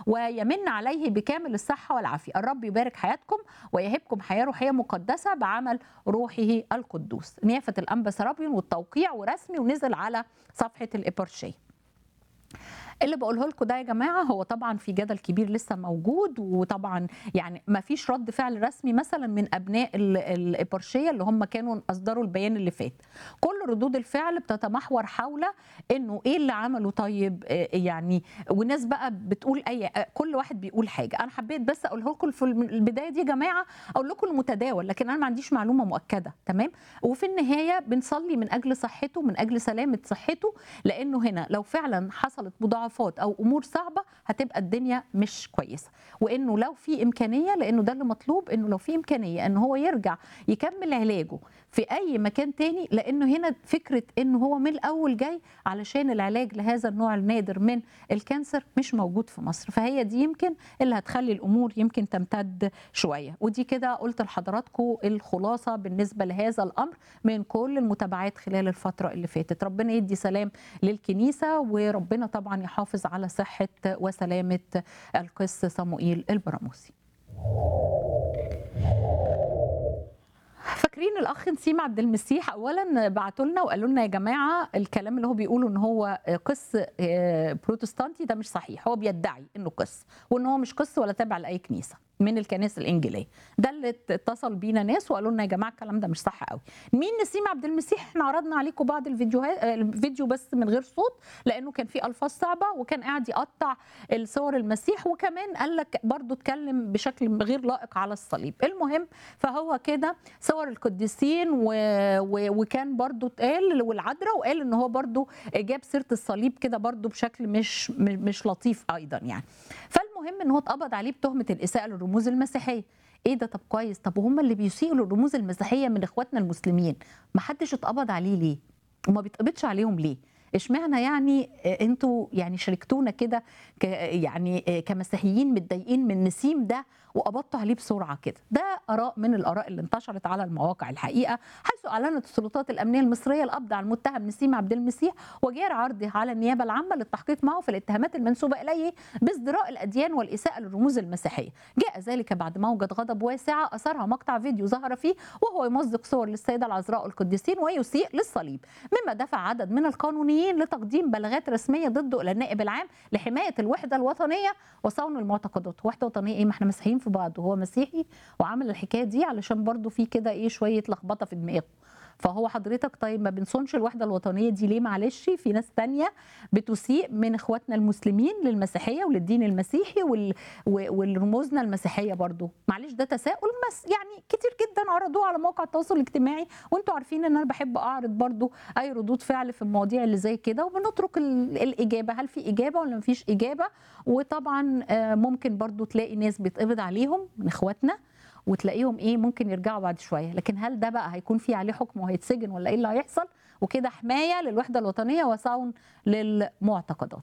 ويمن عليه بكامل الصحة والعافية الرب يبارك حياتكم ويهبكم حياة روحية مقدسة بعمل روحه القدوس نيافة الأنبا سرابيون والتوقيع ورسمي ونزل على صفحة الإبرشيه اللي بقوله لكم ده يا جماعه هو طبعا في جدل كبير لسه موجود وطبعا يعني ما فيش رد فعل رسمي مثلا من ابناء الابرشيه اللي هم كانوا اصدروا البيان اللي فات كل ردود الفعل بتتمحور حول انه ايه اللي عمله طيب يعني والناس بقى بتقول اي كل واحد بيقول حاجه انا حبيت بس اقوله لكم في البدايه دي يا جماعه اقول لكم المتداول لكن انا ما عنديش معلومه مؤكده تمام وفي النهايه بنصلي من اجل صحته من اجل سلامه صحته لانه هنا لو فعلا حصلت مضاعفات او امور صعبه هتبقى الدنيا مش كويسه وانه لو في امكانيه لانه ده اللي مطلوب انه لو في امكانيه ان هو يرجع يكمل علاجه في اي مكان تاني لانه هنا فكره انه هو من الاول جاي علشان العلاج لهذا النوع النادر من الكانسر مش موجود في مصر فهي دي يمكن اللي هتخلي الامور يمكن تمتد شويه ودي كده قلت لحضراتكم الخلاصه بالنسبه لهذا الامر من كل المتابعات خلال الفتره اللي فاتت ربنا يدي سلام للكنيسه وربنا طبعا يحافظ على صحه وسلامه القس صموئيل البراموسي فاكرين الاخ نسيم عبد المسيح اولا بعتوا لنا وقالوا لنا يا جماعه الكلام اللي هو بيقوله ان هو قس بروتستانتي ده مش صحيح هو بيدعي انه قس وان هو مش قس ولا تابع لاي كنيسه من الكنائس الانجيليه ده اللي اتصل بينا ناس وقالوا لنا يا جماعه الكلام ده مش صح قوي مين نسيم عبد المسيح احنا عرضنا عليكم بعض الفيديوهات الفيديو بس من غير صوت لانه كان فيه الفاظ صعبه وكان قاعد يقطع الصور المسيح وكمان قال لك برضه اتكلم بشكل غير لائق على الصليب المهم فهو كده صور القديسين و... و... وكان برضه اتقال والعذراء وقال ان هو برضه جاب سيره الصليب كده برضه بشكل مش مش لطيف ايضا يعني فالمهم ان هو اتقبض عليه بتهمه الاساءه للرموز المسيحيه ايه ده طب كويس طب وهم اللي بيسيئوا للرموز المسيحيه من اخواتنا المسلمين ما حدش اتقبض عليه ليه وما بيتقبضش عليهم ليه اشمعنى يعني انتوا يعني شاركتونا كده يعني كمسيحيين متضايقين من نسيم ده وقبضتوا عليه بسرعه كده ده اراء من الاراء اللي انتشرت على المواقع الحقيقه حيث اعلنت السلطات الامنيه المصريه القبض على المتهم نسيم عبد المسيح وجاري عرضه على النيابه العامه للتحقيق معه في الاتهامات المنسوبه اليه بازدراء الاديان والاساءه للرموز المسيحيه جاء ذلك بعد موجه غضب واسعه اثرها مقطع فيديو ظهر فيه وهو يمزق صور للسيده العذراء القديسين ويسيء للصليب مما دفع عدد من القانونيين لتقديم بلاغات رسميه ضده الى النائب العام لحمايه الوحده الوطنيه وصون المعتقدات وحده وطنيه ايه ما احنا مسيحيين في بعض وهو مسيحي وعمل الحكايه دي علشان برضو في كده ايه شويه لخبطه في دماغه فهو حضرتك طيب ما بنصونش الوحده الوطنيه دي ليه معلش في ناس تانية بتسيء من اخواتنا المسلمين للمسيحيه وللدين المسيحي وال... والرموزنا المسيحيه برضو معلش ده تساؤل بس يعني كتير جدا عرضوه على مواقع التواصل الاجتماعي وانتوا عارفين ان انا بحب اعرض برضو اي ردود فعل في المواضيع اللي زي كده وبنترك ال... الاجابه هل في اجابه ولا مفيش اجابه وطبعا ممكن برضو تلاقي ناس بيتقبض عليهم من اخواتنا وتلاقيهم ايه ممكن يرجعوا بعد شويه لكن هل ده بقى هيكون في عليه حكم وهيتسجن ولا ايه اللي هيحصل وكده حمايه للوحده الوطنيه وصون للمعتقدات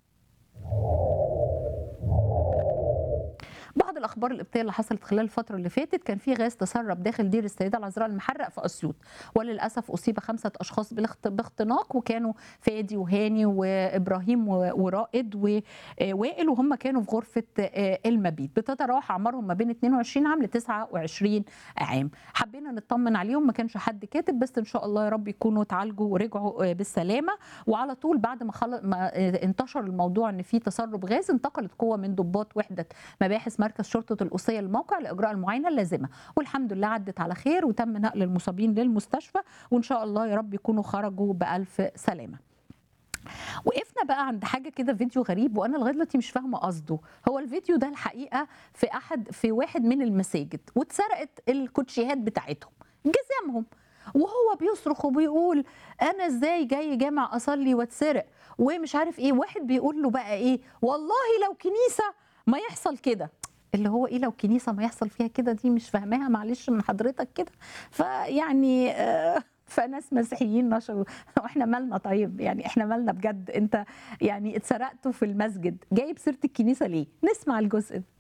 بعض الاخبار القبطيه اللي حصلت خلال الفتره اللي فاتت كان في غاز تسرب داخل دير السيده العذراء المحرق في اسيوط وللاسف اصيب خمسه اشخاص باختناق وكانوا فادي وهاني وابراهيم ورائد ووائل وهم كانوا في غرفه المبيت بتتراوح اعمارهم ما بين 22 عام ل 29 عام حبينا نطمن عليهم ما كانش حد كاتب بس ان شاء الله يا رب يكونوا اتعالجوا ورجعوا بالسلامه وعلى طول بعد ما, خل... ما انتشر الموضوع ان في تسرب غاز انتقلت قوه من ضباط وحده مباحث مركز شرطه القصيه للموقع لاجراء المعاينه اللازمه والحمد لله عدت على خير وتم نقل المصابين للمستشفى وان شاء الله يا رب يكونوا خرجوا بالف سلامه وقفنا بقى عند حاجه كده فيديو غريب وانا لغايه دلوقتي مش فاهمه قصده هو الفيديو ده الحقيقه في احد في واحد من المساجد واتسرقت الكوتشيهات بتاعتهم جزامهم وهو بيصرخ وبيقول انا ازاي جاي جامع اصلي واتسرق ومش عارف ايه واحد بيقول له بقى ايه والله لو كنيسه ما يحصل كده اللي هو ايه لو كنيسه ما يحصل فيها كده دي مش فاهماها معلش من حضرتك كده فيعني آه فناس مسيحيين نشروا واحنا مالنا طيب يعني احنا مالنا بجد انت يعني اتسرقتوا في المسجد جايب سيره الكنيسه ليه نسمع الجزء ده